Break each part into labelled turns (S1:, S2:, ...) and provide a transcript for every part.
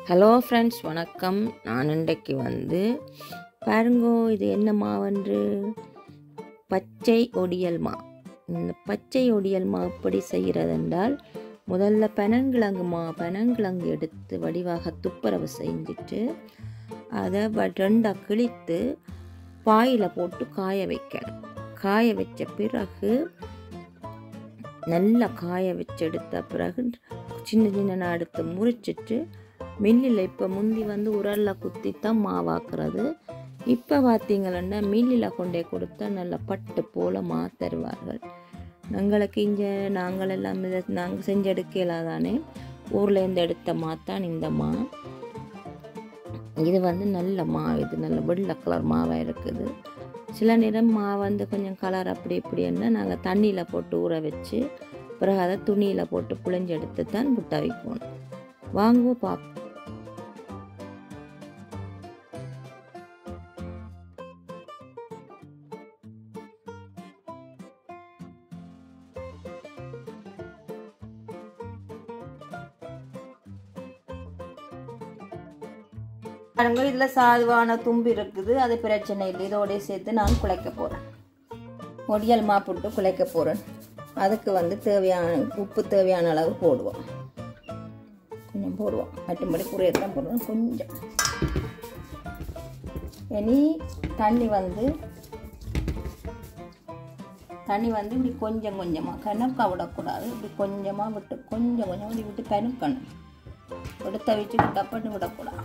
S1: Hello friends வணக்கம் நான் இன்றைக்கு வந்து பாருங்கோ இது என்ன மாவென்று பச்சை ஒடியல் மா இந்த பச்சை ஒடியல் மா எப்படி செய்கிறது என்றால் முதல்ல பனங்கிழங்கு மா பனங்கிழங்கு எடுத்து வடிவாக துப்புரவு செஞ்சுட்டு அதை வ- ரெண்டாக கிழித்து பாயில் போட்டு காய வைக்கணும் காய வச்ச பிறகு நல்லா காய வச்சு எடுத்த பிறகு சின்ன சின்ன எடுத்து முறிச்சிட்டு மில்லில் இப்போ முந்தி வந்து உரலில் குத்தி தான் மாவாக்குறது இப்போ பார்த்தீங்கன்னா மில்லில் கொண்டே கொடுத்தா நல்ல பட்டு போல் மா தருவார்கள் எங்களுக்கு இங்கே நாங்கள் எல்லாம் இதை நாங்கள் செஞ்சு எடுக்கலாம் தானே ஊர்லேருந்து எடுத்த மா தான் இந்த மா இது வந்து நல்ல மா இது நல்ல வெள்ளை கலர் மாவாக இருக்குது சில நேரம் மா வந்து கொஞ்சம் கலர் அப்படி இப்படின்னா நாங்கள் தண்ணியில் போட்டு ஊற வச்சு பிறகு அதை துணியில் போட்டு புழிஞ்சு எடுத்து தான் புட்ட வைக்கணும் வாங்குவோம் பார்ப்போம் பாருங்க இதில் சாதுவான தும்பு இருக்குது அது பிரச்சனை இல்லை இதோடய சேர்த்து நான் குழைக்க போகிறேன் ஒடியல் மா போட்டு குழைக்க போகிறேன் அதுக்கு வந்து தேவையான உப்பு தேவையான அளவு போடுவோம் கொஞ்சம் போடுவோம் மற்றபடி குறையத்தான் போடுவோம் கொஞ்சம் இனி தண்ணி வந்து தண்ணி வந்து இப்படி கொஞ்சம் கொஞ்சமாக கணக்காக விடக்கூடாது இப்படி கொஞ்சமாக விட்டு கொஞ்சம் கொஞ்சம் இப்படி விட்டு கணுக்கணும் எடுத்த வச்சு டப்பட்டு விடக்கூடாது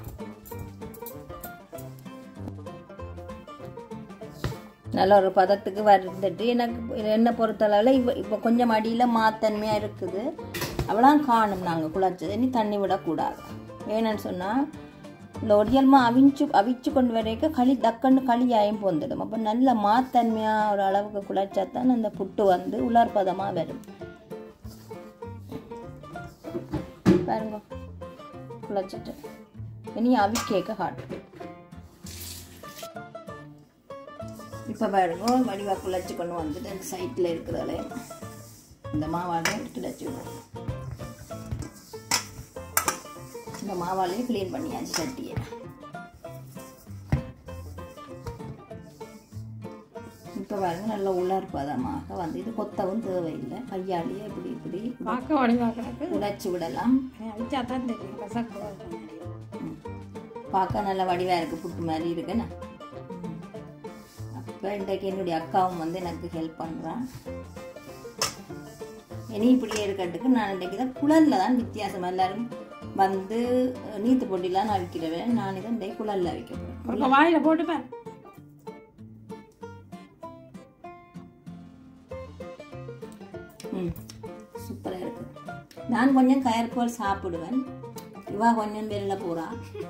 S1: நல்ல ஒரு பதத்துக்கு வந்துட்டு எனக்கு என்னை பொறுத்தளவில் இப்போ இப்போ கொஞ்சம் அடியில் மாத்தன்மையாக இருக்குது அவ்வளோ காணும் நாங்கள் குழச்சது இனி தண்ணி விடக்கூடாது ஏன்னு சொன்னால் இந்த ஒடியல்மா அவிச்சு அவிச்சு கொண்டு வரைக்கும் களி தக்கன்னு களியாயும் போந்துடும் அப்போ நல்ல மாத்தன்மையாக ஒரு அளவுக்கு குழைச்சா தான் அந்த புட்டு வந்து உலர்பதமாக வரும் பாருங்க குழைச்சிட்டு இனி அவிக்கேக்க காட்டும் இப்போ பாருங்க வடிவா குழச்சி கொண்டு வந்துட்டு அந்த சைட்டில் இருக்கிறதால இந்த மாவாலே எடுத்து வச்சுக்கணும் இந்த மாவாலே க்ளீன் பண்ணியாச்சு சட்டியை இப்போ பாருங்க நல்ல உலர் பதமாக வந்து இது கொத்தவும் தேவையில்லை கையாலேயே இப்படி இப்படி
S2: பார்க்க வடிவாக கிடக்கு
S1: உடைச்சி விடலாம்
S2: அவிச்சா தான் தெரியும் கசக்கு
S1: ம். பார்க்க நல்ல வடிவாக இருக்குது புட்டு மாதிரி இருக்குண்ணா அப்போ இன்றைக்கு என்னுடைய அக்காவும் வந்து எனக்கு ஹெல்ப் பண்ணுறான் இனி இப்படியே இருக்கிறதுக்கு நான் இன்றைக்கு தான் குழலில் தான் வித்தியாசம் எல்லாரும் வந்து நீத்து போட்டிலாம் நான் விற்கிறவன் நான் இதை இன்றைக்கு குழலில் வைக்க போகிறேன்
S2: ஒரு வாயில போட்டு பாரு
S1: ம் சூப்பராக இருக்கு நான் கொஞ்சம் கயற்போல் சாப்பிடுவேன் இவா கொஞ்சம் வெளில போகிறா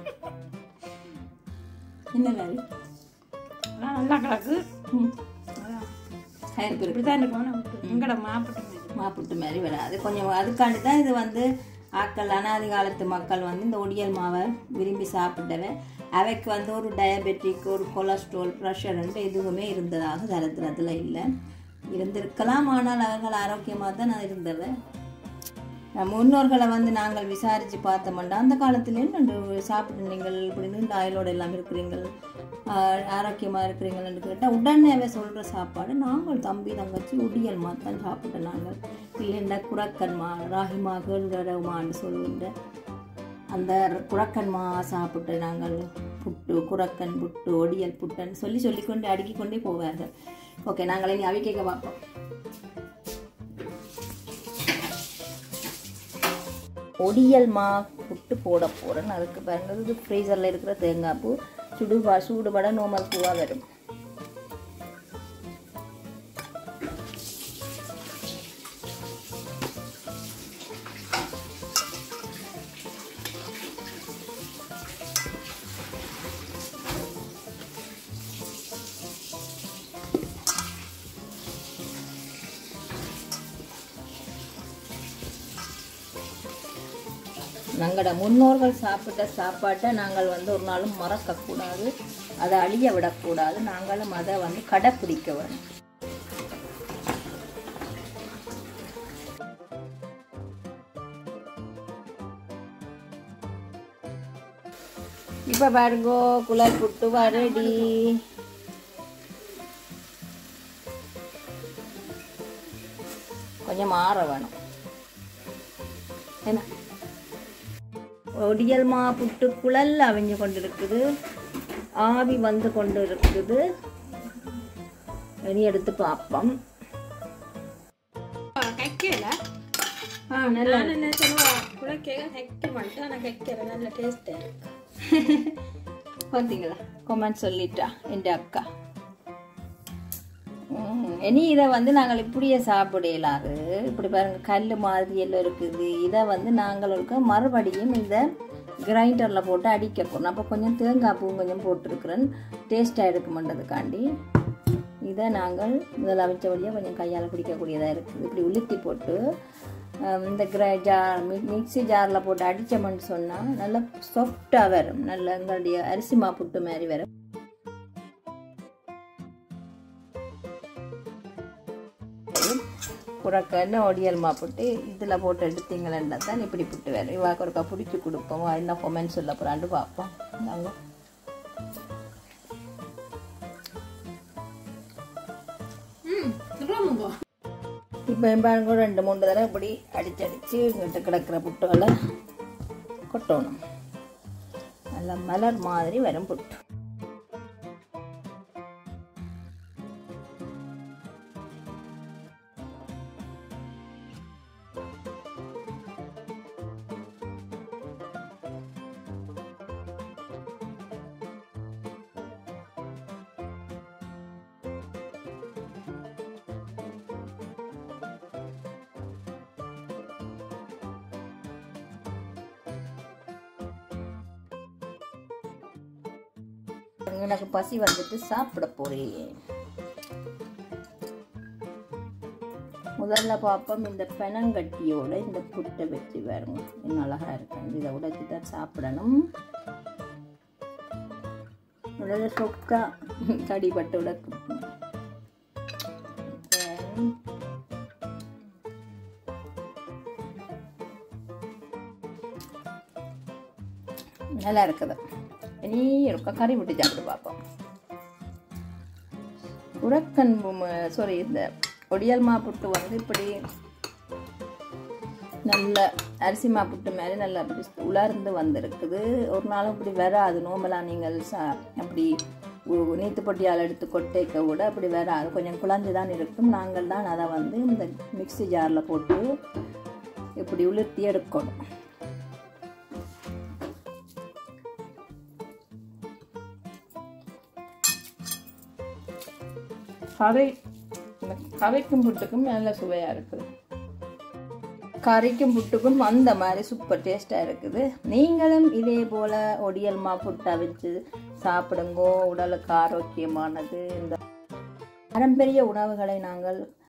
S1: என்ன வேலை
S2: அதான் நல்லா கிடக்கு
S1: ம்
S2: அதான்
S1: கயற்போல்
S2: இப்படி தான் இருக்கணும் உங்களோட மாப்பிட்டு மாதிரி
S1: மாப்புட்டு மாதிரி வராது கொஞ்சம் அதுக்காண்டி தான் இது வந்து ஆக்கள் அனாதி காலத்து மக்கள் வந்து இந்த ஒடியல் மாவை விரும்பி சாப்பிட்டவ அவைக்கு வந்து ஒரு டயபெட்டிக் ஒரு கொலஸ்ட்ரால் ப்ரெஷர்ன்ட்டு எதுவுமே இருந்ததாக சரித்திரத்தில் இல்லை இருந்திருக்கலாம் ஆனால் அவர்கள் ஆரோக்கியமாக தான் நான் இருந்தவன் நம்ம முன்னோர்களை வந்து நாங்கள் விசாரித்து பார்த்தோம்டா அந்த காலத்துல என்ன சாப்பிட்டு நீங்கள் இப்படி நீண்ட ஆயுளோடு எல்லாம் இருக்கிறீங்கள் ஆஹ் ஆரோக்கியமாக இருக்கிறீங்கள்னு கேட்டால் உடனேவே சொல்கிற சாப்பாடு நாங்கள் தம்பி தங்கச்சி உடியல் தான் சாப்பிட்டோம் நாங்கள் இல்லைன்னா குரக்கன்மா ராகிமா கேழ்வரவுமான்னு சொல்லுகின்ற அந்த குரக்கன்மா சாப்பிட்டு நாங்கள் புட்டு குரக்கன் புட்டு ஒடியல் புட்டுன்னு சொல்லி சொல்லிக்கொண்டு அடுக்கி கொண்டே போவார்கள் ஓகே நாங்கள் இனி அவிக்க பார்ப்போம் ஒடியல் மா புட்டு போட போகிறேன் அதுக்கு பாருங்க இது ஃப்ரீசரில் இருக்கிற தேங்காய் பூ சுடுபா சூடுபட நோமல் பூவாக வரும் எங்களோட முன்னோர்கள் சாப்பிட்ட சாப்பாட்டை நாங்கள் வந்து ஒரு நாளும் மறக்கக்கூடாது அதை அழிய விடக்கூடாது நாங்களும் அதை வந்து கடைப்பிடிக்க வேணும் இப்போ பாருங்கோ குழல் புட்டு வரடி கொஞ்சம் மாற வேணும் என்ன ஒடியல் மா புட்டு குழல் அவிஞ்சு கொண்டு இருக்குது ஆவி வந்து கொண்டு இருக்குது இனி எடுத்து பார்ப்போம்
S2: கைக்கல
S1: ஆ நல்லா
S2: நான் என்ன சொல்லுவா குழக்கைக கைக்க மாட்டேன் ஆனால் கைக்கிற நல்ல டேஸ்ட்டு
S1: பார்த்தீங்களா கொமெண்ட் சொல்லிட்டா என் அக்கா ம், இனி இதை வந்து நாங்கள் இப்படியே சாப்பிடலாது இப்படி பாருங்க கல் மாதிரி எல்லாம் இருக்குது இதை வந்து நாங்கள் இருக்க மறுபடியும் இதை கிரைண்டரில் போட்டு அடிக்க போகணும் அப்போ கொஞ்சம் தேங்காய் பூ கொஞ்சம் போட்டிருக்கிறேன் டேஸ்ட்டாக இருக்குமன்றதுக்காண்டி இதை நாங்கள் முதல்ல அவிச்ச வழியாக கொஞ்சம் கையால் பிடிக்கக்கூடியதாக இருக்குது இப்படி உளுத்தி போட்டு ஹம், இந்த கிரை ஜார் மிக்ஸி ஜாரில் போட்டு அடித்தோம்னு சொன்னால் நல்லா சாஃப்டாக வரும் நல்ல எங்களுடைய அரிசி மா புட்டு மாதிரி வரும் புறக்கன்னு ஒடியல் மா புட்டு இதில் போட்டு எடுத்தீங்களேன்னா தான் இப்படி புட்டு வேறு இவாக்கு ஒருக்கா பிடிச்சி கொடுப்போம் என்ன கொமெண்ட் சொல்ல போகிறான்னு பார்ப்போம் நாங்கள்
S2: ம் சொல்லுவாங்க
S1: இப்போ பாருங்க ரெண்டு மூணு தடவை இப்படி அடிச்சு அடிச்சு இங்கிட்ட கிடக்கிற புட்டுகளை கொட்டணும் நல்ல மலர் மாதிரி வரும் புட்டு எனக்கு பசி வந்துட்டு சாப்பிட போறேன் முதல்ல பார்ப்போம் இந்த பெனங்கட்டியோட இந்த புட்டை வச்சு பாருங்க என்ன அழகா இருக்கு இதை உடைச்சி தான் சாப்பிடணும் உடனே சொக்கா கடிப்பட்டு உடக்கு நல்லா இருக்குது இனி இருக்க கறி விட்டு சாப்பிட்டு பார்ப்போம் உரக்கன் சாரி இந்த ஒடியல் மா புட்டு வந்து இப்படி நல்ல அரிசி மா புட்டு மாதிரி நல்லா அப்படி உலர்ந்து வந்திருக்குது ஒரு நாளும் இப்படி வராது நோம்பலாக நீங்கள் சா அப்படி உ- நீத்து பொட்டியால் எடுத்து கொட்டைக்க விட அப்படி வராது கொஞ்சம் குழஞ்சு தான் இருக்கும் நாங்கள் தான் அதை வந்து இந்த மிக்ஸி ஜாரில் போட்டு இப்படி உளுர்த்தி எடுக்கணும் கறி இந்த கறிக்கும் புட்டுக்கும் நல்ல சுவையாக இருக்குது கறிக்கும் புட்டுக்கும் அந்த மாதிரி சூப்பர் டேஸ்ட்டாக இருக்குது நீங்களும் இதே போல் ஒடியல் மா புட்டை வச்சு சாப்பிடுங்கோ உடலுக்கு ஆரோக்கியமானது இந்த பாரம்பரிய உணவுகளை நாங்கள்